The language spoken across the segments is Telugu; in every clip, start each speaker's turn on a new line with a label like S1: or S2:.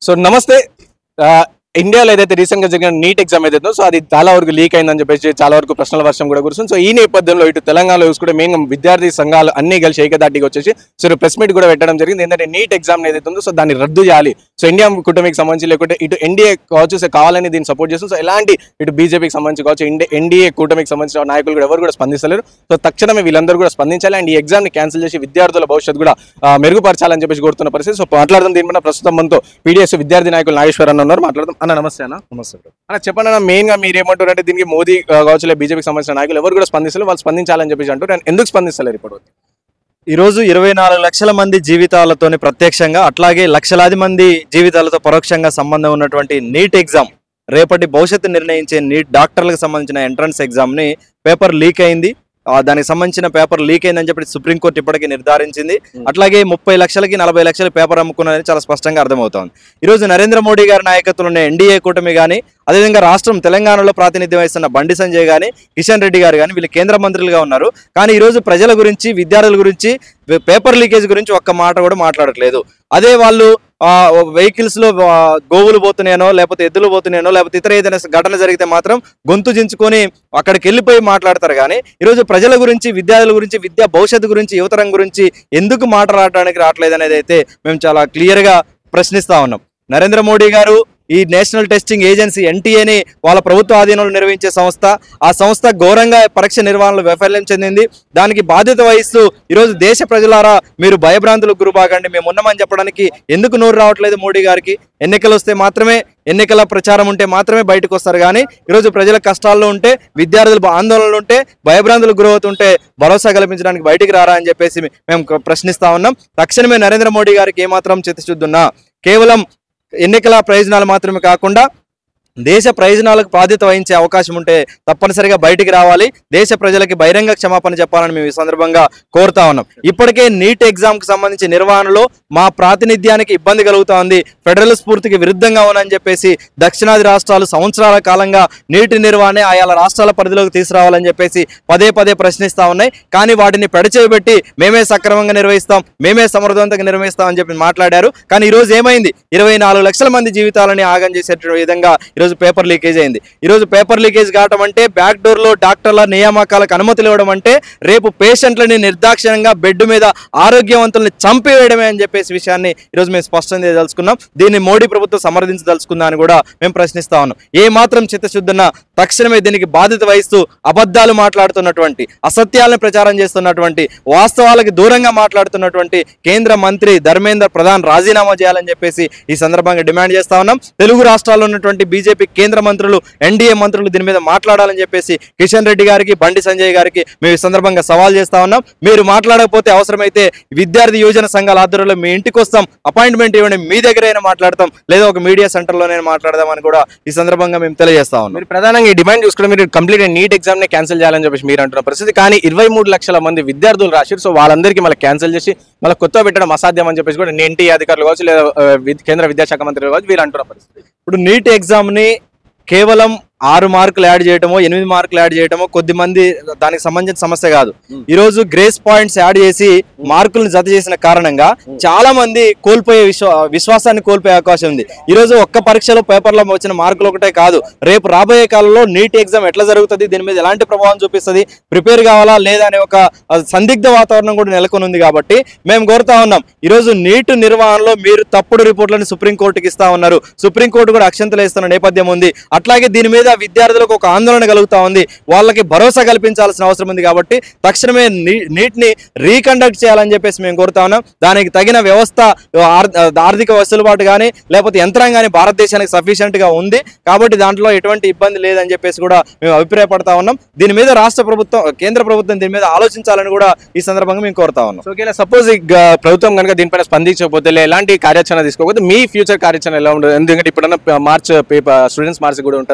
S1: సో నమస్తే ఆ, ఇండియాలో ఏదైతే రీసెంట్ గా జరిగిన నీట్ ఎగ్జామ్ ఏదైతే ఉందో, సో అది చాలా వరకు లీక్ అయిందని చెప్పేసి చాలా వరకు ప్రశ్నల వర్షం కూడా కురుస్తుంది సో ఈ నేపథ్యంలో ఇటు తెలంగాణలో చూసుకుంటే మెయిన్ విద్యార్థి సంఘాలు అన్ని కలిసి ఏకదాటికి వచ్చేసి సో ప్రెస్ మీట్ కూడా పెట్టడం జరిగింది ఏంటంటే నీట్ ఎగ్జామ్ ఏదైతే ఉందో సో దాన్ని రద్దు చేయాలి సో ఇండియా కూటమికి సంబంధించి లేకుంటే ఇటు ఎన్డీఏ కావచ్చు సో కావాలని దీన్ని సపోర్ట్ చేస్తుంది సో ఎలాంటి ఇటు బీజేపీకి సంబంధించి కావచ్చు ఇండి ఎన్డీఏ కూటమికి సంబంధించిన నాయకులు కూడా ఎవరు కూడా స్పందిస్తలేరు సో తక్షణమే వీళ్ళందరూ కూడా స్పందించాలి అండ్ ఈ ఎగ్జామ్ ని క్యాన్సిల్ చేసి విద్యార్థుల భవిష్యత్తు కూడా ఆ, మెరుగుపరచాలని చెప్పేసి కోరుతున్న పరిస్థితి సో మాట్లాడదాం దీని మీద ప్రస్తుతం మనతో పీడిఎస్ విద్యార్థి నాయకులు నాగేశ్వర్ అన్న ఉన్నారు మాట్లాడదాం అన్న నమస్తే అన్న
S2: నమస్తే బ్రో.
S1: అన్న చెప్పండి అన్న మెయిన్ గా మీరు ఏమంటారు అంటే దీనికి మోదీ ఆ, కావచ్చు లేదా బీజేపీకి సంబంధించిన నాయకులు ఎవరు కూడా స్పందిస్తలేరు వాళ్ళు స్పందించాలని చెప్పేసి అంటారు అండ్ ఎందుకు స్పందిస్తలేరు ఇప్పుడు
S2: ఈ రోజు ఇరవై నాలుగు లక్షల మంది జీవితాలతోని ప్రత్యక్షంగా అట్లాగే లక్షలాది మంది జీవితాలతో పరోక్షంగా సంబంధం ఉన్నటువంటి నీట్ ఎగ్జామ్ రేపటి భవిష్యత్తు నిర్ణయించే నీట్ డాక్టర్లకు సంబంధించిన ఎంట్రన్స్ ఎగ్జామ్ ని పేపర్ లీక్ అయింది ఆ, దానికి సంబంధించిన పేపర్ లీక్ అయిందని చెప్పి సుప్రీంకోర్టు ఇప్పటికీ నిర్ధారించింది
S1: Hmm.
S2: అట్లాగే ముప్పై లక్షలకి నలభై లక్షల పేపర్ అమ్ముకున్నదని చాలా స్పష్టంగా అర్థమవుతోంది ఈ రోజు నరేంద్ర మోడీ గారి నాయకత్వంలో ఉన్న ఎన్డీఏ కూటమి కానీ అదేవిధంగా రాష్ట్రం తెలంగాణలో ప్రాతినిధ్యం వహిస్తున్న బండి సంజయ్ గాని కిషన్ రెడ్డి గారు కానీ వీళ్ళు కేంద్ర మంత్రులుగా ఉన్నారు కానీ ఈ రోజు ప్రజల గురించి విద్యార్థుల గురించి వే- పేపర్ లీకేజ్ గురించి ఒక్క మాట కూడా మాట్లాడట్లేదు అదే వాళ్ళు వెహికల్స్ లో ఆ, గోవులు పోతున్నాయనో లేకపోతే ఎద్దులు పోతున్నాయనో లేకపోతే ఇతర ఏదైనా ఘటన జరిగితే మాత్రం గొంతు చించుకొని అక్కడికి వెళ్ళిపోయి మాట్లాడతారు కానీ ఈరోజు ప్రజల గురించి విద్యార్థుల గురించి విద్యా భవిష్యత్తు గురించి యువతరం గురించి ఎందుకు మాట్లాడడానికి రావట్లేదు అనేది అయితే మేము చాలా క్లియర్ గా ప్రశ్నిస్తా ఉన్నాం నరేంద్ర మోడీ గారు ఈ నేషనల్ టెస్టింగ్ ఏజెన్సీ ఎన్టీఏని వాళ్ళ ప్రభుత్వ ఆధీనంలో నిర్వహించే సంస్థ ఆ సంస్థ ఘోరంగా పరీక్ష నిర్వహణలో వైఫల్యం చెందింది దానికి బాధ్యత వహిస్తూ ఈరోజు దేశ ప్రజలారా మీరు భయభ్రాంతులకు గురిబాకండి మేము ఉన్నామని చెప్పడానికి ఎందుకు నోరు రావట్లేదు మోడీ గారికి ఎన్నికలు వస్తే మాత్రమే ఎన్నికల ప్రచారం ఉంటే మాత్రమే బయటకు వస్తారు కానీ ఈరోజు ప్రజల కష్టాల్లో ఉంటే విద్యార్థులు ఆందోళనలు ఉంటే భయభ్రాంతులకు గురవుతుంటే భరోసా కల్పించడానికి బయటికి రారా అని చెప్పేసి మేము ప్రశ్నిస్తా ఉన్నాం తక్షణమే నరేంద్ర మోడీ గారికి ఏమాత్రం చిత్తశుద్ధి ఉన్నా కేవలం ఎన్నికల ప్రయోజనాలు మాత్రమే కాకుండా దేశ ప్రయోజనాలకు బాధ్యత వహించే అవకాశం ఉంటే తప్పనిసరిగా బయటికి రావాలి దేశ ప్రజలకి బహిరంగ క్షమాపణ చెప్పాలని మేము ఈ సందర్భంగా కోరుతా ఉన్నాం ఇప్పటికే నీట్ ఎగ్జామ్ కి సంబంధించి నిర్వహణలో మా ప్రాతినిధ్యానికి ఇబ్బంది కలుగుతా ఉంది ఫెడరల్ స్ఫూర్తికి విరుద్ధంగా ఉందని చెప్పేసి దక్షిణాది రాష్ట్రాలు సంవత్సరాల కాలంగా నీటి నిర్వహణ ఆయా రాష్ట్రాల పరిధిలోకి తీసుకురావాలని చెప్పేసి పదే పదే ప్రశ్నిస్తా ఉన్నాయి కానీ వాటిని పెడచేయబెట్టి మేమే సక్రమంగా నిర్వహిస్తాం మేమే సమర్థవంతంగా నిర్వహిస్తాం అని చెప్పి మాట్లాడారు కానీ ఈ రోజు ఏమైంది ఇరవై నాలుగు లక్షల మంది జీవితాలని ఆగం చేసే విధంగా ఈరోజు పేపర్ లీకేజ్ అయింది ఈరోజు పేపర్ లీకేజ్ కావటం అంటే బ్యాక్ డోర్ లో డాక్టర్ల నియామకాలకు అనుమతులు ఇవ్వడం అంటే రేపు పేషెంట్లని నిర్దాక్షిణ్యంగా బెడ్ మీద ఆరోగ్యవంతుల్ని చంపివేయడమే అని చెప్పేసి విషయాన్ని ఈరోజు మేము స్పష్టం చేయదలుచుకున్నాం దీన్ని మోడీ ప్రభుత్వం సమర్థించదలుచుకుందా అని కూడా మేము ప్రశ్నిస్తా ఉన్నాం ఏ మాత్రం చిత్తశుద్ధున్న తక్షణమే దీనికి బాధ్యత వహిస్తూ అబద్ధాలు మాట్లాడుతున్నటువంటి అసత్యాలను ప్రచారం చేస్తున్నటువంటి వాస్తవాలకు దూరంగా మాట్లాడుతున్నటువంటి కేంద్ర మంత్రి ధర్మేంద్ర ప్రధాన్ రాజీనామా చేయాలని చెప్పేసి ఈ సందర్భంగా డిమాండ్ చేస్తా ఉన్నాం తెలుగు రాష్ట్రాల్లో ఉన్నటువంటి బీజేపీ కేంద్ర మంత్రులు ఎన్డీఏ మంత్రులు దీని మీద మాట్లాడాలని చెప్పేసి కిషన్ రెడ్డి గారికి బండి సంజయ్ గారికి మేము ఈ సందర్భంగా సవాల్ చేస్తా ఉన్నాం మీరు మాట్లాడకపోతే అవసరమైతే విద్యార్థి యువజన సంఘాల ఆధ్వర్యంలో మీ ఇంటికి వస్తాం అపాయింట్మెంట్ ఇవ్వండి మీ దగ్గరైనా మాట్లాడతాం లేదా ఒక మీడియా సెంటర్లోనే మాట్లాడదామని కూడా ఈ సందర్భంగా మేము తెలియజేస్తా ఉన్నాం
S1: మీరు ప్రధానంగా ఈ డిమాండ్ చూసుకుంటే మీరు కంప్లీట్ నీట్ ఎగ్జామ్ ని క్యాన్సిల్ చేయాలని చెప్పేసి మీరు అంటున్న పరిస్థితి కానీ ఇరవై మూడు లక్షల మంది విద్యార్థులు రాశారు సో వాళ్ళందరికీ మళ్ళీ క్యాన్సిల్ చేసి మళ్ళీ కొత్త పెట్టడం అసాధ్యం అని చెప్పేసి కూడా ఎన్టీ అధికారులు కావచ్చు లేదా ఆ, విద్- కేంద్ర విద్యాశాఖ మంత్రులు కావచ్చు వీరు అంటున్న పరిస్థితి
S2: ఇప్పుడు నీట్ ఎగ్జామ్ ని కేవలం ఆరు మార్కులు యాడ్ చేయటమో ఎనిమిది మార్కులు యాడ్ చేయటమో కొద్ది మంది దానికి సంబంధించిన సమస్య కాదు
S1: Hmm.
S2: ఈ రోజు గ్రేస్ పాయింట్స్ యాడ్ చేసి మార్కులను జత చేసిన కారణంగా చాలా మంది కోల్పోయే విశ్వ విశ్వాసాన్ని కోల్పోయే అవకాశం ఉంది ఈ రోజు ఒక్క పరీక్షలో పేపర్లో వచ్చిన మార్కులు ఒకటే కాదు రేపు రాబోయే కాలంలో నీట్ ఎగ్జామ్ ఎట్లా జరుగుతుంది దీని మీద ఎలాంటి ప్రభావం చూపిస్తుంది ప్రిపేర్ కావాలా లేదా అనే ఒక ఆ, సందిగ్ధ వాతావరణం కూడా నెలకొని ఉంది కాబట్టి మేము కోరుతా ఉన్నాం ఈ రోజు నీట్ నిర్వహణలో మీరు తప్పుడు రిపోర్ట్లను సుప్రీంకోర్టుకి ఇస్తా ఉన్నారు సుప్రీంకోర్టు కూడా అక్షంతలు ఇస్తున్న నేపథ్యం ఉంది అట్లాగే దీని మీద విద్యార్థులకు ఒక ఆందోళన కలుగుతా ఉంది వాళ్ళకి భరోసా కల్పించాల్సిన అవసరం ఉంది కాబట్టి తక్షణమే నీ- నీట్ ని రీకండక్ట్ చేయాలని చెప్పేసి మేము కోరుతా ఉన్నాం దానికి తగిన వ్యవస్థ ఆర్- ఆర్థిక వెసులుబాటు కానీ లేకపోతే యంత్రాంగాన్ని భారతదేశానికి సఫిషియెంట్ గా ఉంది కాబట్టి దాంట్లో ఎటువంటి ఇబ్బంది లేదని చెప్పేసి కూడా మేము అభిప్రాయపడతా ఉన్నాం దీని మీద రాష్ట్ర ప్రభుత్వం కేంద్ర ప్రభుత్వం దీని మీద ఆలోచించాలని కూడా ఈ సందర్భంగా మేము కోరుతా ఉన్నాం
S1: సో ఒకవేళ సపోజ్ ప్రభుత్వం కనుక దీనిపైన స్పందించకపోతే లే- ఎలాంటి కార్యాచరణ తీసుకోకపోతే మీ ఫ్యూచర్ కార్యాచరణ ఎలా ఉండదు ఎందుకంటే ఇప్పుడన్నా మార్చ్ పేపర్ స్టూడెంట్స్ మార్చ్ కూడా ఉంటుంది అని చెప్పి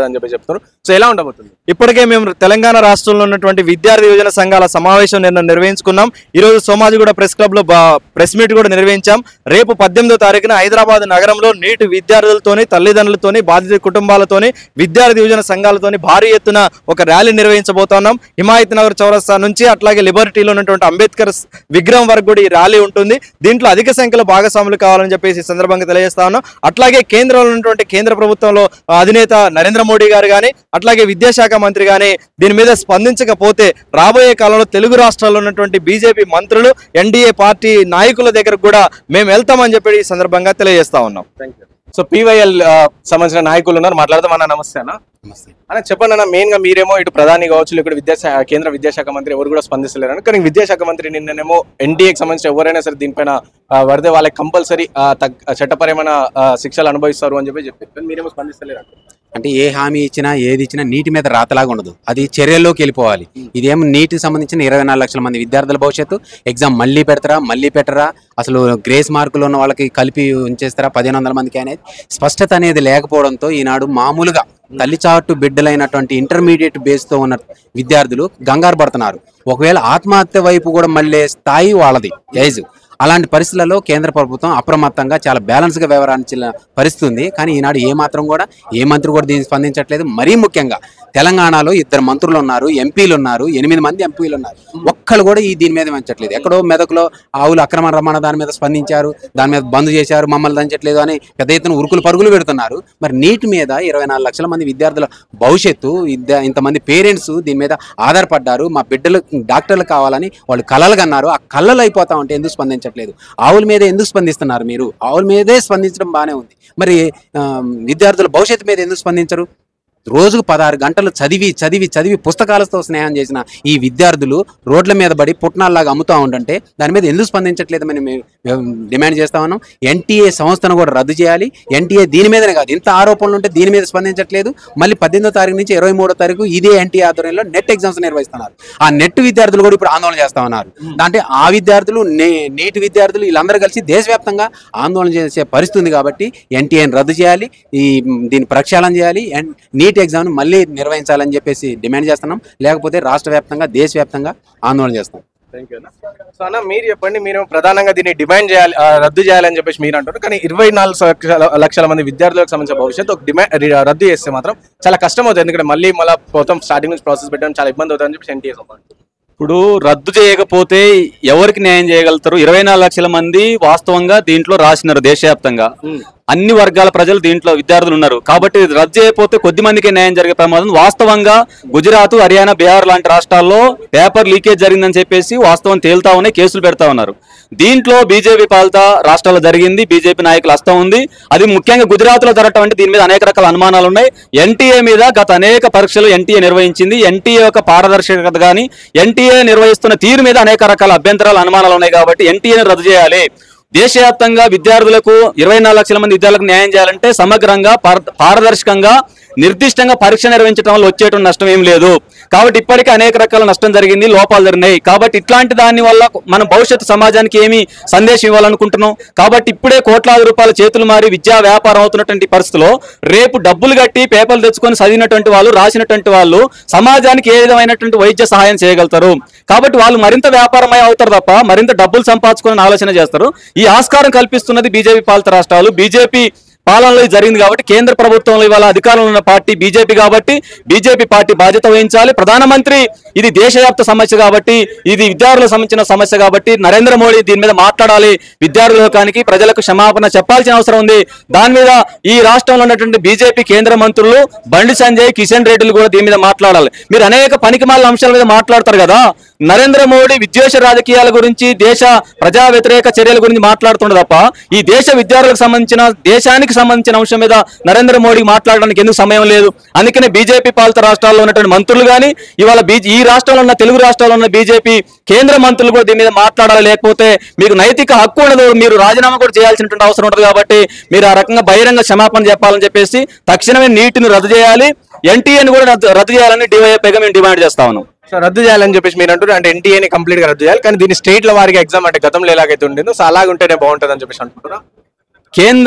S1: చెప్తారు సో ఎలా ఉండబోతుంది
S2: ఇప్పటికే మేము తెలంగాణ రాష్ట్రంలో ఉన్నటువంటి విద్యార్థి యువజన సంఘాల సమావేశం నిన్న నిర్వహించుకున్నాం ఈ రోజు సోమాజిగూడ ప్రెస్ క్లబ్ లో ప్రెస్ మీట్ కూడా నిర్వహించాం రేపు పద్దెనిమిదో తారీఖున హైదరాబాద్ నగరంలో నీటి విద్యార్థులతోని తల్లిదండ్రులతోని బాధిత కుటుంబాలతోని విద్యార్థి యువజన సంఘాలతోని భారీ ఎత్తున ఒక ర్యాలీ నిర్వహించబోతున్నాం హిమాయత్ నగర్ చౌరస్తా నుంచి అట్లాగే లిబర్టీలో ఉన్నటువంటి అంబేద్కర్ స్- విగ్రహం వరకు కూడా ఈ ర్యాలీ ఉంటుంది దీంట్లో అధిక సంఖ్యలో భాగస్వాములు కావాలని చెప్పేసి ఈ సందర్భంగా తెలియజేస్తా ఉన్నాం అట్లాగే కేంద్రంలో ఉన్నటువంటి కేంద్ర ప్రభుత్వంలో ఆ, అధినేత నరేంద్ర మోడీ గారు కానీ అట్లాగే విద్యాశాఖ మంత్రి కానీ దీని మీద స్పందించకపోతే రాబోయే కాలంలో తెలుగు రాష్ట్రాల్లో ఉన్నటువంటి బీజేపీ మంత్రులు ఎన్డీఏ పార్టీ నాయకుల దగ్గరకు కూడా మేము వెళ్తామని చెప్పి ఈ సందర్భంగా తెలియజేస్తా ఉన్నాం
S1: సో పీవైఎల్ సంబంధించిన నాయకులు ఉన్నారు మాట్లాడదాం అన్న నమస్తే అన్న అన్న చెప్పండి అన్న మెయిన్ గా మీరేమో ఇటు ప్రధాని కావచ్చు ఇక్కడ విద్యాశా కేంద్ర విద్యాశాఖ మంత్రి ఎవరు కూడా స్పందిస్తలేరు కానీ విద్యాశాఖ మంత్రి నిన్ననేమో ఎన్డీఏకి సంబంధించిన ఎవరైనా సరే దీనిపైన ఆ, పడితే వాళ్ళకి కంపల్సరీ చట్టపరమైన ఆ, శిక్షలు అనుభవిస్తారు అని చెప్పి చెప్పారు కానీ మీరేమో స్పందిస్తలేరు అంటారు.
S3: అంటే ఏ హామీ ఇచ్చినా ఏది ఇచ్చినా నీటి మీద రాతలాగా ఉండదు అది చర్యల్లోకి వెళ్ళిపోవాలి ఇదేం నీటికి సంబంధించిన ఇరవై నాలుగు లక్షల మంది విద్యార్థుల భవిష్యత్తు ఎగ్జామ్ మళ్ళీ పెడతారా మళ్ళీ పెట్టరా అసలు గ్రేస్ మార్కులు ఉన్న వాళ్ళకి కలిపి ఉంచేస్తారా పదిహేను వందల మందికి అనేది స్పష్టత అనేది లేకపోవడంతో ఈనాడు మామూలుగా తల్లి చాటు బిడ్డలైనటువంటి ఇంటర్మీడియట్ బేస్తో ఉన్న విద్యార్థులు గంగారు పడుతున్నారు ఒకవేళ ఆత్మహత్య వైపు కూడా మళ్ళీ స్థాయి వాళ్ళది ఏజ్ అలాంటి పరిస్థితులలో కేంద్ర ప్రభుత్వం అప్రమత్తంగా చాలా బ్యాలెన్స్గా వ్యవహరించిన పరిస్థితి ఉంది కానీ ఈనాడు ఏ మాత్రం కూడా ఏ మంత్రి కూడా దీనికి స్పందించట్లేదు మరీ ముఖ్యంగా తెలంగాణలో ఇద్దరు మంత్రులు ఉన్నారు ఎంపీలు ఉన్నారు ఎనిమిది మంది ఎంపీలు ఉన్నారు ఒక్కళ్ళు కూడా ఈ దీని మీద పెంచట్లేదు ఎక్కడో మెదకులో ఆవులు అక్రమ రవాణా దాని మీద స్పందించారు దాని మీద బంద్ చేశారు మమ్మల్ని దంచట్లేదు అని పెద్ద ఎత్తున ఉరుకులు పరుగులు పెడుతున్నారు మరి నీటి మీద ఇరవై నాలుగు లక్షల మంది విద్యార్థుల భవిష్యత్తు ఇద్ద- ఇంతమంది పేరెంట్స్ దీని మీద ఆధారపడ్డారు మా బిడ్డలు డాక్టర్లు కావాలని వాళ్ళు కలలు కన్నారు ఆ కళ్ళలు అయిపోతా ఉంటే ఎందుకు స్పందించట్లేదు ఆవుల మీద ఎందుకు స్పందిస్తున్నారు మీరు ఆవుల మీదే స్పందించడం బాగానే ఉంది మరి ఆ, విద్యార్థుల భవిష్యత్తు మీద ఎందుకు స్పందించరు రోజుకు పదహారు గంటలు చదివి చదివి చదివి పుస్తకాలతో స్నేహం చేసిన ఈ విద్యార్థులు రోడ్ల మీద పడి పుట్నాల్లాగా అమ్ముతా ఉంటుంటే దాని మీద ఎందుకు స్పందించట్లేదని మేము మేము డిమాండ్ చేస్తా ఉన్నాం ఎన్టీఏ సంస్థను కూడా రద్దు చేయాలి ఎన్టీఏ దీని మీదనే కాదు ఇంత ఆరోపణలు ఉంటే దీని మీద స్పందించట్లేదు మళ్ళీ పద్దెనిమిదో తారీఖు నుంచి ఇరవై మూడో తారీఖు ఇదే ఎన్టీఏ ఆధ్వర్యంలో నెట్ ఎగ్జామ్స్ నిర్వహిస్తున్నారు ఆ నెట్ విద్యార్థులు కూడా ఇప్పుడు ఆందోళన చేస్తా ఉన్నారు అంటే ఆ విద్యార్థులు నే- నీటి విద్యార్థులు వీళ్ళందరూ కలిసి దేశవ్యాప్తంగా ఆందోళన చేసే పరిస్థితి ఉంది కాబట్టి ఎన్టీఏని రద్దు చేయాలి ఈ మ్, దీన్ని ప్రక్షాళన చేయాలి అండ్ నీట్ ఎగ్జామ్ మళ్ళీ నిర్వహించాలని చెప్పేసి డిమాండ్ చేస్తున్నాం లేకపోతే రాష్ట్ర వ్యాప్తంగా దేశవ్యాప్తంగా ఆందోళన చేస్తాం
S1: థ్యాంక్ యూ అన్న సో అన్న మీరు చెప్పండి మీరు ప్రధానంగా దీన్ని డిమాండ్ చేయాలి ఆ, రద్దు చేయాలని చెప్పేసి మీరు అంటారు కానీ ఇరవై నాలుగు లక్షల- లక్షల మంది విద్యార్థులకు సంబంధించిన భవిష్యత్తు ఒక డిమాండ్ రద్దు చేస్తే మాత్రం చాలా కష్టం అవుతుంది ఎందుకంటే మళ్ళీ మళ్ళీ మొత్తం స్టార్టింగ్ నుంచి ప్రాసెస్ పెట్టడం చాలా ఇబ్బంది అవుతుందని చెప్పి ఎన్టీఏ
S4: ఇప్పుడు రద్దు చేయకపోతే ఎవరికి న్యాయం చేయగలుగుతారు ఇరవై నాలుగు లక్షల మంది వాస్తవంగా దీంట్లో రాసినారు దేశవ్యాప్తంగా అన్ని వర్గాల ప్రజలు దీంట్లో విద్యార్థులు ఉన్నారు కాబట్టి ఇది రద్దు చేయకపోతే కొద్ది మందికే న్యాయం జరిగే ప్రమాదం ఉంది. వాస్తవంగా గుజరాత్ హర్యానా బీహార్ లాంటి రాష్ట్రాల్లో పేపర్ లీకేజ్ జరిగిందని చెప్పేసి వాస్తవం తేలుతా ఉన్నాయి కేసులు పెడతా ఉన్నారు దీంట్లో బీజేపీ పాలిత రాష్ట్రాల్లో జరిగింది బీజేపీ నాయకులు హస్తం ఉంది అది ముఖ్యంగా గుజరాత్ లో జరగటం అంటే దీని మీద అనేక రకాల అనుమానాలు ఉన్నాయి ఎన్టీఏ మీద గత అనేక పరీక్షలు ఎన్టీఏ నిర్వహించింది ఎన్టీఏ యొక్క పారదర్శకత కానీ ఎన్టీఏ నిర్వహిస్తున్న తీరు మీద అనేక రకాల అభ్యంతరాలు అనుమానాలు ఉన్నాయి కాబట్టి ఎన్టీఏని రద్దు చేయాలి దేశవ్యాప్తంగా విద్యార్థులకు ఇరవై నాలుగు లక్షల మంది విద్యార్థులకు న్యాయం చేయాలంటే సమగ్రంగా పార- పారదర్శకంగా నిర్దిష్టంగా పరీక్ష నిర్వహించడం వల్ల వచ్చేటువంటి నష్టం ఏం లేదు కాబట్టి ఇప్పటికే అనేక రకాల నష్టం జరిగింది లోపాలు జరిగినాయి కాబట్టి ఇట్లాంటి దాని వల్ల మనం భవిష్యత్తు సమాజానికి ఏమి సందేశం ఇవ్వాలనుకుంటున్నాం కాబట్టి ఇప్పుడే కోట్లాది రూపాయల చేతులు మారి విద్యా వ్యాపారం అవుతున్నటువంటి పరిస్థితిలో రేపు డబ్బులు కట్టి పేపర్లు తెచ్చుకొని చదివినటువంటి వాళ్ళు రాసినటువంటి వాళ్ళు సమాజానికి ఏ విధమైనటువంటి వైద్య సహాయం చేయగలుగుతారు కాబట్టి వాళ్ళు మరింత వ్యాపారమై అవుతారు తప్ప మరింత డబ్బులు సంపాదించుకోవాలని ఆలోచన చేస్తారు ఈ ఆస్కారం కల్పిస్తున్నది బీజేపీ పాలిత రాష్ట్రాలు బీజేపీ పాలనలో ఇది జరిగింది కాబట్టి కేంద్ర ప్రభుత్వంలో ఇవాళ అధికారంలో ఉన్న పార్టీ బీజేపీ కాబట్టి బీజేపీ పార్టీ బాధ్యత వహించాలి ప్రధానమంత్రి ఇది దేశవ్యాప్త సమస్య కాబట్టి ఇది విద్యార్థులకు సంబంధించిన సమస్య కాబట్టి నరేంద్ర మోడీ దీని మీద మాట్లాడాలి విద్యార్థుల లోకానికి ప్రజలకు క్షమాపణ చెప్పాల్సిన అవసరం ఉంది దాని మీద ఈ రాష్ట్రంలో ఉన్నటువంటి బీజేపీ కేంద్ర మంత్రులు బండి సంజయ్ కిషన్ రెడ్డిలు కూడా దీని మీద మాట్లాడాలి మీరు అనేక పనికిమాల అంశాల మీద మాట్లాడతారు కదా నరేంద్ర మోడీ విద్వేష రాజకీయాల గురించి దేశ ప్రజా వ్యతిరేక చర్యల గురించి మాట్లాడుతుండ తప్ప ఈ దేశ విద్యార్థులకు సంబంధించిన దేశానికి సంబంధించిన అంశం మీద నరేంద్ర మోడీ మాట్లాడడానికి ఎందుకు సమయం లేదు అందుకనే బీజేపీ పాలిత రాష్ట్రాల్లో ఉన్నటువంటి మంత్రులు కానీ ఇవాళ బీజే ఈ రాష్ట్రంలో ఉన్న తెలుగు రాష్ట్రాల్లో ఉన్న బీజేపీ కేంద్ర మంత్రులు కూడా దీని మీద మాట్లాడాలి లేకపోతే మీకు నైతిక హక్కు ఉండదు మీరు రాజీనామా కూడా చేయాల్సినటువంటి అవసరం ఉంటుంది కాబట్టి మీరు ఆ రకంగా బహిరంగ క్షమాపణ చెప్పాలని చెప్పేసి తక్షణమే నీటిని రద్దు చేయాలి ఎన్టీఏని కూడా రద్దు రద్దు చేయాలని డివైఎఫ్ఐగా మేము డిమాండ్ చేస్తా ఉన్నాం
S1: సో రద్దు చేయాలని చెప్పేసి మీరు అంటారు అంటే ఎన్టీఏని కంప్లీట్ గా రద్దు చేయాలి కానీ దీన్ని స్టేట్ల వారికి ఎగ్జామ్ అంటే గతంలో ఎలాగైతే ఉండిందో సో అలాగ ఉంటేనే బాగుంటుంది అని చెప్పేసి అనుకుంటున్నా
S4: కేంద్ర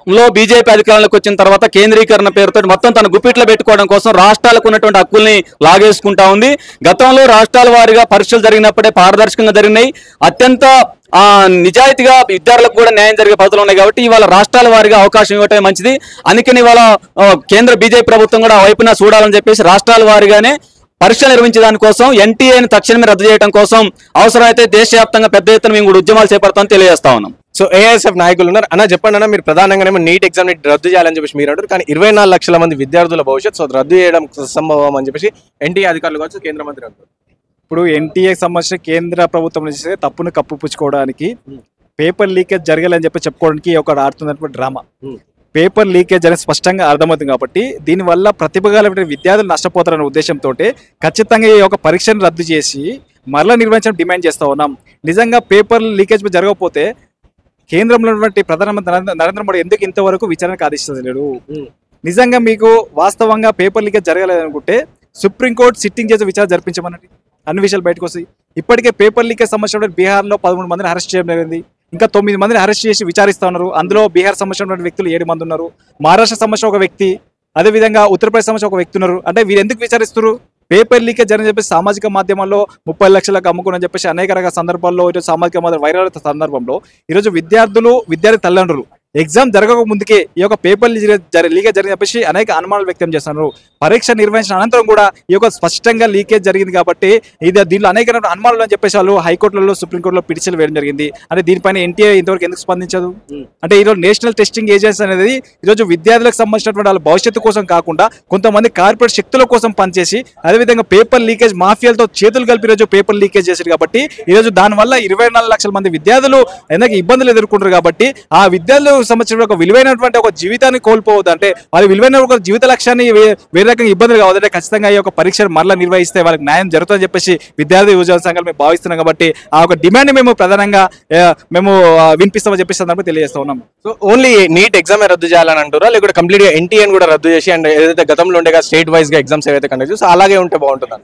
S4: లో బీజేపీ అధికారంలోకి వచ్చిన తర్వాత కేంద్రీకరణ పేరుతో మొత్తం తన గుప్పిట్లో పెట్టుకోవడం కోసం రాష్ట్రాలకు ఉన్నటువంటి హక్కుల్ని లాగేసుకుంటా ఉంది గతంలో రాష్ట్రాల వారీగా పరీక్షలు జరిగినప్పుడే పారదర్శకంగా జరిగినాయి అత్యంత ఆ నిజాయితీగా విద్యార్థులకు కూడా న్యాయం జరిగే పద్ధతులు ఉన్నాయి కాబట్టి ఇవాళ రాష్ట్రాల వారీగా అవకాశం ఇవ్వటమే మంచిది అందుకని ఇవాళ ఆ, కేంద్ర బీజేపీ ప్రభుత్వం కూడా ఆ వైపున చూడాలని చెప్పేసి రాష్ట్రాల వారీగానే పరీక్షలు నిర్వహించే దానికోసం ఎన్టీఏని తక్షణమే రద్దు చేయడం కోసం అవసరమైతే దేశవ్యాప్తంగా పెద్ద ఎత్తున మేము కూడా ఉద్యమాలు చేపడతామని తెలియజేస్తా ఉన్నాం
S1: సో ఏఐఎస్ఎఫ్ నాయకులు ఉన్నారు అన్న చెప్పండి అన్న మీరు ప్రధానంగానేమో నీట్ ఎగ్జామ్ ని రద్దు చేయాలని చెప్పేసి మీరు అంటారు కానీ ఇరవై నాలుగు లక్షల మంది విద్యార్థుల భవిష్యత్ సో అది రద్దు చేయడం సంభవం అని చెప్పేసి ఎన్టీఏ అధికారులు కావచ్చు కేంద్ర మంత్రి అంటారు
S5: ఇప్పుడు ఎన్టీఏ సంబంధించిన కేంద్ర ప్రభుత్వం నుంచి తప్పును కప్పుపుచ్చుకోవడానికి పేపర్ లీకేజ్ జరగాలని చెప్పి చెప్పుకోవడానికి ఒక ఆడుతున్నటువంటి డ్రామా
S1: Hmm.
S5: పేపర్ లీకేజ్ అనేది స్పష్టంగా అర్థమవుతుంది కాబట్టి దీనివల్ల ప్రతిభ కలిగిన విద్యార్థులు నష్టపోతారనే ఉద్దేశంతో ఖచ్చితంగా ఈ యొక్క పరీక్షను రద్దు చేసి మరలా నిర్వహించడం డిమాండ్ చేస్తా ఉన్నాం నిజంగా పేపర్ లీకేజ్ జరగకపోతే కేంద్రంలో ఉన్నటువంటి ప్రధానమంత్రి నరేంద్ర- నరేంద్ర మోడీ ఎందుకు ఇంతవరకు విచారణకు ఆదేశించలేడు
S1: Hmm.
S5: నిజంగా మీకు వాస్తవంగా పేపర్ లీకేజ్ జరగలేదనుకుంటే సుప్రీంకోర్టు సిట్టింగ్ చేసి విచారణ జరిపించమన్నది అన్ని విషయాలు బయటకు వస్తాయి ఇప్పటికే పేపర్ లీకేజ్ సమస్య బీహార్లో పదమూడు మందిని అరెస్ట్ చేయడం జరిగింది ఇంకా తొమ్మిది మందిని అరెస్ట్ చేసి విచారిస్తా ఉన్నారు అందులో బీహార్ సమస్య ఉన్నటువంటి వ్యక్తులు ఏడు మంది ఉన్నారు మహారాష్ట్ర సమస్య ఒక వ్యక్తి అదేవిధంగా ఉత్తరప్రదేశ్ సమస్య ఒక వ్యక్తి ఉన్నారు అంటే వీరు ఎందుకు విచారిస్తున్నారు పేపర్ లీకేజ్ జరిగిన చెప్పేసి సామాజిక మాధ్యమాల్లో ముప్పై లక్షలకు అమ్ముకుని చెప్పేసి అనేక రకాల సందర్భాల్లో ఈరోజు సామాజిక మాధ్యమ వైరల్ అవుతున్న సందర్భంలో ఈరోజు విద్యార్థులు విద్యార్థి తల్లిదండ్రులు ఎగ్జామ్ జరగక ముందుకే ఈ యొక్క పేపర్ లీకేజ్ జరిగిన చెప్పేసి అనేక అనుమానాలు వ్యక్తం చేస్తున్నారు పరీక్ష నిర్వహించిన అనంతరం కూడా ఈ యొక్క స్పష్టంగా లీకేజ్ జరిగింది కాబట్టి ఇది దీనిలో అనేక రకాల అనుమానాలు అని చెప్పేసి వాళ్ళు హైకోర్టులలో సుప్రీంకోర్టులో పిటిషన్లు వేయడం జరిగింది అంటే దీనిపైన ఎన్టీఏ ఇంతవరకు ఎందుకు స్పందించదు అంటే ఈరోజు నేషనల్ టెస్టింగ్ ఏజెన్సీ అనేది ఈరోజు విద్యార్థులకు సంబంధించినటువంటి వాళ్ళ భవిష్యత్తు కోసం కాకుండా కొంతమంది కార్పొరేట్ శక్తుల కోసం పనిచేసి అదేవిధంగా పేపర్ లీకేజ్ మాఫియాలతో చేతులు కలిపి ఈరోజు పేపర్ లీకేజ్ చేశారు కాబట్టి ఈరోజు దానివల్ల ఇరవై నాలుగు లక్షల మంది విద్యార్థులు అనేక ఇబ్బందులు ఎదుర్కొంటారు కాబట్టి ఆ విద్యార్థులకు సంబంధించిన ఒక విలువైనటువంటి ఒక జీవితాన్ని కోల్పోవద్దు అంటే వాళ్ళ విలువైన ఒక జీవిత లక్ష్యాన్ని వే- వేరే రకంగా ఇబ్బందులు కావద్దంటే ఖచ్చితంగా ఈ యొక్క పరీక్షను మరలా నిర్వహిస్తే వాళ్ళకి న్యాయం జరుగుతుందని చెప్పేసి విద్యార్థి యువజన సంఘాలు మేము భావిస్తున్నాం కాబట్టి ఆ ఒక డిమాండ్ మేము ప్రధానంగా ఆ, మేము ఆ, వినిపిస్తామని చెప్పేసి సందర్భంగా తెలియజేస్తా ఉన్నాం
S1: సో ఓన్లీ నీట్ ఎగ్జామ్ రద్దు చేయాలని అంటారా లేకపోతే కంప్లీట్ గా ఎన్టీఎన్ కూడా రద్దు చేసి అండ్ ఏదైతే గతంలో ఉండేగా స్టేట్ వైజ్ గా ఎగ్జామ్స్ ఏవైతే కండక్ట్ చేసి అలాగే ఉంటే బాగుంటుంది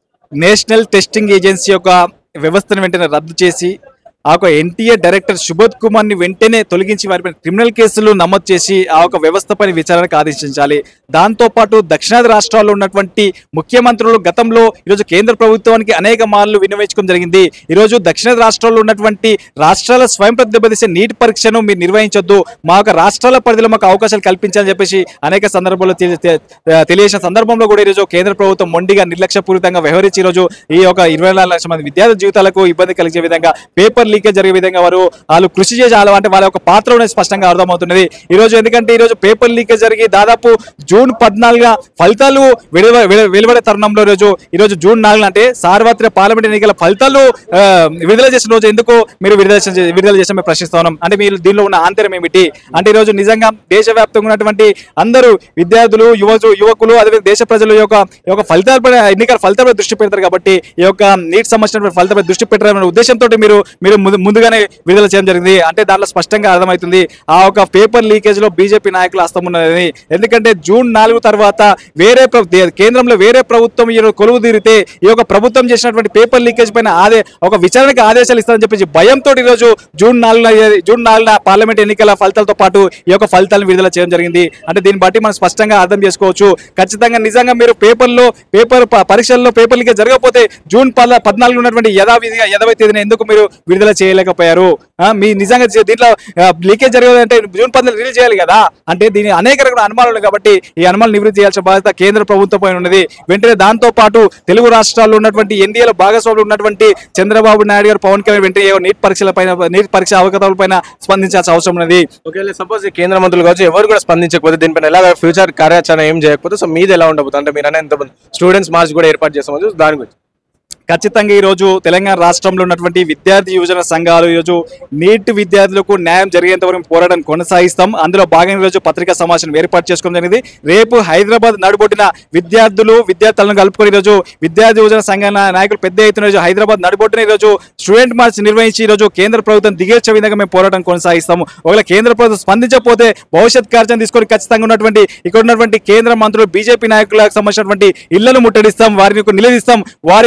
S5: నేషనల్ టెస్టింగ్ ఏజెన్సీ యొక్క వ్యవస్థను వెంటనే రద్దు చేసి ఆ యొక్క ఎన్టీఏ డైరెక్టర్ సుబోధ్ కుమార్ ని వెంటనే తొలగించి వారిపై క్రిమినల్ కేసులు నమోదు చేసి ఆ యొక్క వ్యవస్థపై విచారణకు ఆదేశించాలి దాంతో పాటు దక్షిణాది రాష్ట్రాల్లో ఉన్నటువంటి ముఖ్యమంత్రులు గతంలో ఈరోజు కేంద్ర ప్రభుత్వానికి అనేక మార్లు వినియోగించుకోవడం జరిగింది ఈరోజు దక్షిణాది రాష్ట్రాల్లో ఉన్నటువంటి రాష్ట్రాల స్వయం ప్రతిపదించే నీటి పరీక్షను మీరు నిర్వహించొద్దు మా యొక్క రాష్ట్రాల పరిధిలో మాకు అవకాశాలు కల్పించాలని చెప్పేసి అనేక సందర్భాల్లో తెలి- తె- తెలియజేసిన సందర్భంలో కూడా ఈరోజు కేంద్ర ప్రభుత్వం మొండిగా నిర్లక్ష్యపూరితంగా వ్యవహరించి ఈరోజు ఈ యొక్క ఇరవై నాలుగు లక్షల మంది విద్యార్థి జీవితాలకు ఇబ్బంది కలిగే విధంగా పేపర్ లీకేజ్ జరిగే విధంగా వారు వాళ్ళు కృషి చేసి వాళ్ళ అంటే వాళ్ళ యొక్క పాత్ర అనేది స్పష్టంగా అర్థమవుతున్నది ఈ రోజు ఎందుకంటే ఈ రోజు పేపర్ లీకేజ్ జరిగి దాదాపు జూన్ పద్నాలుగున ఫలితాలు విడుదల విడు- వెలువడే తరుణంలో ఈ రోజు ఈ రోజు జూన్ నాలుగున అంటే సార్వత్రిక పార్లమెంట్ ఎన్నికల ఫలితాలు ఆ, విడుదల చేసిన రోజు ఎందుకు మీరు విడుదల చేసి- విడుదల చేసిన మేము ప్రశ్నిస్తా ఉన్నాం అంటే మీరు దీనిలో ఉన్న ఆంతర్యం ఏమిటి అంటే ఈ రోజు నిజంగా దేశవ్యాప్తంగా ఉన్నటువంటి అందరూ విద్యార్థులు యువజు యువకులు అదేవిధంగా దేశ ప్రజల యొక్క ఈ యొక్క ఫలితాలపై ఎన్నికల ఫలితాలపై దృష్టి పెడతారు కాబట్టి ఈ యొక్క నీట్ సంబంధించిన ఫలితాలపై దృష్టి పెట్టాలనే ఉద్దేశంతో మీరు మీరు ముందు- ముందుగానే విడుదల చేయడం జరిగింది అంటే దాంట్లో స్పష్టంగా అర్థమవుతుంది ఆ ఒక పేపర్ లీకేజ్ లో బీజేపీ నాయకులు హస్తం ఉన్నది ఎందుకంటే జూన్ నాలుగు తర్వాత వేరే ప్ర- దే- కేంద్రంలో వేరే ప్రభుత్వం ఈ కొలువు తీరితే ఈ యొక్క ప్రభుత్వం చేసినటువంటి పేపర్ లీకేజ్ పైన ఆదే ఒక విచారణకు ఆదేశాలు ఇస్తారని చెప్పేసి భయంతో ఈరోజు జూన్ నాలుగున జూన్ నాలుగున పార్లమెంట్ ఎన్నికల ఫలితాలతో పాటు ఈ యొక్క ఫలితాలను విడుదల చేయడం జరిగింది అంటే దీన్ని బట్టి మనం స్పష్టంగా అర్థం చేసుకోవచ్చు ఖచ్చితంగా నిజంగా మీరు పేపర్లో పేపర్ ప- పరీక్షల్లో పేపర్ లీకేజ్ జరగకపోతే జూన్ పద పద్నాలుగు ఉన్నటువంటి యథావిధిగా యథావి తేదీన ఎందుకు మీరు విడుదల చేయలేకపోయారు ఆ, మీ నిజంగా జ- దీంట్లో లీకేజ్ జరగదంటే జూన్ పద్నాలుగు రిలీజ్ చేయాలి కదా అంటే దీని అనేక రకాల అనుమానాలు ఉన్నాయి కాబట్టి ఈ అనుమానాలు నివృత్తి చేయాల్సిన బాధ్యత కేంద్ర ప్రభుత్వం పైన ఉన్నది వెంటనే దాంతో పాటు తెలుగు రాష్ట్రాల్లో ఉన్నటువంటి ఎన్డీఏలో భాగస్వాములు ఉన్నటువంటి చంద్రబాబు నాయుడు గారు పవన్ కళ్యాణ్ వెంటనే ఏవో నీట్ పరీక్షల పైన నీట్ పరీక్ష అవకతవల పైన స్పందించాల్సిన అవసరం ఉన్నది
S1: ఒకవేళ సపోజ్ ఈ కేంద్ర మంత్రులు కావచ్చు ఎవరు కూడా స్పందించకపోతే దీనిపైన ఎలా ఫ్యూచర్ కార్యాచరణ ఏం చేయకపోతే సో మీది ఎలా ఉండబోతుంది అంటే మీరు అనేది స్టూడెంట్స్ మార్చ్ కూడా ఏర్పాటు చేస్తామని దాని గురించి
S5: ఖచ్చితంగా ఈ రోజు తెలంగాణ రాష్ట్రంలో ఉన్నటువంటి విద్యార్థి యువజన సంఘాలు ఈరోజు నీట్ విద్యార్థులకు న్యాయం జరిగేంత వరకు పోరాటం కొనసాగిస్తాం అందులో భాగంగా ఈరోజు పత్రికా సమావేశం ఏర్పాటు చేసుకోవడం జరిగింది రేపు హైదరాబాద్ నడుబొట్టిన విద్యార్థులు విద్యార్థులను కలుపుకొని ఈరోజు విద్యార్థి యువజన సంఘ నా- నాయకులు పెద్ద ఎత్తున ఈరోజు హైదరాబాద్ నడుబొట్టిన ఈరోజు స్టూడెంట్ మార్చ్ నిర్వహించి ఈరోజు కేంద్ర ప్రభుత్వం దిగేర్చే విధంగా మేము పోరాటం కొనసాగిస్తాము ఒకవేళ కేంద్ర ప్రభుత్వం స్పందించకపోతే భవిష్యత్ కార్యాచరణ తీసుకొని ఖచ్చితంగా ఉన్నటువంటి ఇక్కడ ఉన్నటువంటి కేంద్ర మంత్రులు బీజేపీ నాయకులకు సంబంధించినటువంటి ఇళ్లను ముట్టడిస్తాం వారిని నిలదీస్తాం వారు ఏదైతే ఇంటి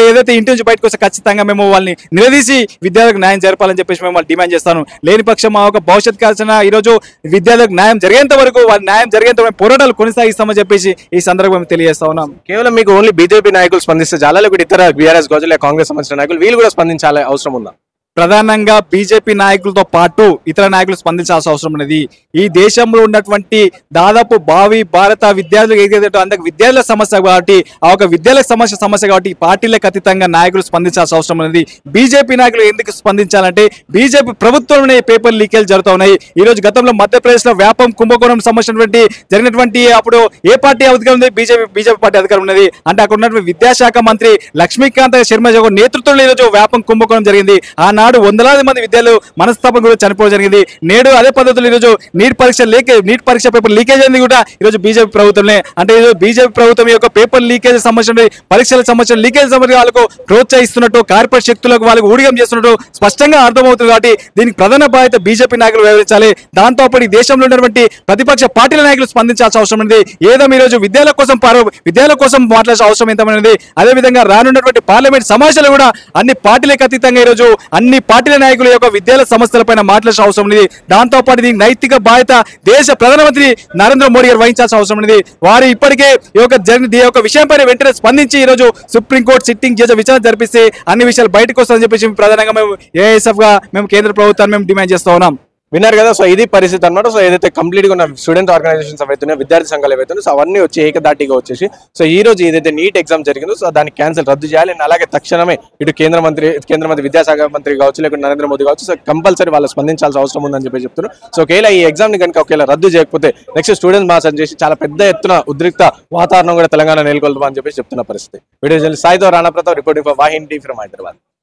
S5: నుంచి బయటకు వస్తే ఖచ్చితంగా మేము వాళ్ళని నిలదీసి విద్యార్థులకు న్యాయం జరపాలని చెప్పేసి మేము వాళ్ళు డిమాండ్ చేస్తాను లేని పక్షం మా ఒక భవిష్యత్ కాల్సిన ఈ రోజు విద్యార్థులకు న్యాయం జరిగేంత వరకు వాళ్ళ న్యాయం జరిగేంత వరకు పోరాటాలు కొనసాగిస్తామని చెప్పేసి ఈ సందర్భంగా మేము తెలియజేస్తా ఉన్నాం
S1: కేవలం మీకు ఓన్లీ బీజేపీ నాయకులు స్పందిస్తే చాలా లేకపోతే ఇతర బీఆర్ఎస్ గోజులే కాంగ్రెస్ సంబంధించిన నాయకులు వీళ్ళు కూడా స్పందించాలి అవసరం ఉందా
S5: ప్రధానంగా బీజేపీ నాయకులతో పాటు ఇతర నాయకులు స్పందించాల్సిన అవసరం ఉన్నది ఈ దేశంలో ఉన్నటువంటి దాదాపు భావి భారత విద్యార్థులు ఏదైతే అందరికి విద్యార్థుల సమస్య కాబట్టి ఆ ఒక విద్యార్థుల సమస్య సమస్య కాబట్టి ఈ పార్టీలకు అతీతంగా నాయకులు స్పందించాల్సిన అవసరం ఉన్నది బీజేపీ నాయకులు ఎందుకు స్పందించాలంటే బీజేపీ ప్రభుత్వంలోనే పేపర్ లీకేలు జరుగుతూ ఉన్నాయి ఈ రోజు గతంలో మధ్యప్రదేశ్ లో వ్యాపం కుంభకోణం సంబంధించినటువంటి జరిగినటువంటి అప్పుడు ఏ పార్టీ అధికారం ఉంది బీజేపీ బీజేపీ పార్టీ అధికారం ఉన్నది అంటే అక్కడ ఉన్నటువంటి విద్యాశాఖ మంత్రి లక్ష్మీకాంత్ శర్మ యొక్క నేతృత్వంలో ఈ రోజు వ్యాపం కుంభకోణం జరిగింది ఆనాడు వందలాది మంది విద్యార్థులు మనస్తాపం కూడా చనిపోవడం జరిగింది నేడు అదే పద్ధతిలో ఈ రోజు నీట్ పరీక్ష లీకే నీట్ పరీక్ష పేపర్ లీకేజ్ అయింది కూడా ఈ రోజు బీజేపీ ప్రభుత్వమే అంటే ఈ రోజు బీజేపీ ప్రభుత్వం యొక్క పేపర్ లీకేజ్ సంబంధించిన పరీక్షలకు సంబంధించిన లీకేజ్ సంబంధించి వాళ్ళకు ప్రోత్సహిస్తున్నట్టు కార్పొరేట్ శక్తులకు వాళ్ళకు ఊడిగం చేస్తున్నట్టు స్పష్టంగా అర్థమవుతుంది కాబట్టి దీనికి ప్రధాన బాధ్యత బీజేపీ నాయకులు వివరించాలి దాంతో పాటు ఈ దేశంలో ఉన్నటువంటి ప్రతిపక్ష పార్టీల నాయకులు స్పందించాల్సిన అవసరం ఉంది ఏదో ఈ రోజు విద్యార్థుల కోసం పారో- విద్యార్థుల కోసం మాట్లాడాల్సిన అవసరం ఎంతమైనది అదే విధంగా రానున్నటువంటి పార్లమెంట్ సమావేశాలు కూడా అన్ని పార్టీలకు అతీతంగా ఈ రోజు అన్ని పార్టీల నాయకుల యొక్క విద్యార్థుల సమస్యలపైన మాట్లాడాల్సిన అవసరం ఉంది దాంతో పాటు దీనికి నైతిక బాధ్యత దేశ ప్రధానమంత్రి నరేంద్ర మోడీ గారు వహించాల్సిన అవసరం ఉంది వారు ఇప్పటికే ఈ యొక్క జరిగిన ఈ యొక్క విషయంపైన వెంటనే స్పందించి ఈ రోజు సుప్రీంకోర్టు సిట్టింగ్ చేసే విచారణ జరిపిస్తే అన్ని విషయాలు బయటకు వస్తాయని చెప్పేసి ప్రధానంగా మేము ఏఎస్ఎఫ్ గా మేము కేంద్ర ప్రభుత్వాన్ని మేము డిమాండ్ చేస్తా ఉన్నాం
S1: విన్నారు కదా సో ఇది పరిస్థితి అన్నమాట సో ఏదైతే కంప్లీట్ గా ఉన్న స్టూడెంట్ ఆర్గనైజేషన్స్ అవుతున్నాయో విద్యార్థి సంఘాలు ఏవైతున్నాయో సో అవన్నీ వచ్చి ఏకదాటిగా వచ్చేసి సో ఈ రోజు ఏదైతే నీట్ ఎగ్జామ్ జరిగిందో సో దాన్ని క్యాన్సిల్ రద్దు చేయాలి అండ్ అలాగే తక్షణమే ఇటు కేంద్ర మంత్రి కేంద్ర మంత్రి విద్యాశాఖ మంత్రి కావచ్చు లేకుంటే నరేంద్ర మోదీ కావచ్చు సో కంపల్సరీ వాళ్ళు స్పందించాల్సిన అవసరం ఉందని చెప్పి చెప్తున్నారు సో ఒకవేళ ఈ ఎగ్జామ్ ని కనుక ఒకవేళ రద్దు చేయకపోతే నెక్స్ట్ స్టూడెంట్ మాసం చేసి చాలా పెద్ద ఎత్తున ఉద్రిక్త వాతావరణం కూడా తెలంగాణ నెలకొల్దామని చెప్పేసి చెప్తున్న పరిస్థితి వీడియో సాయితో రాణా ప్రతాప్ రిపోర్టింగ్ ఫర్ వాహిన్ టీ ఫ్రమ్ హైదరాబాద్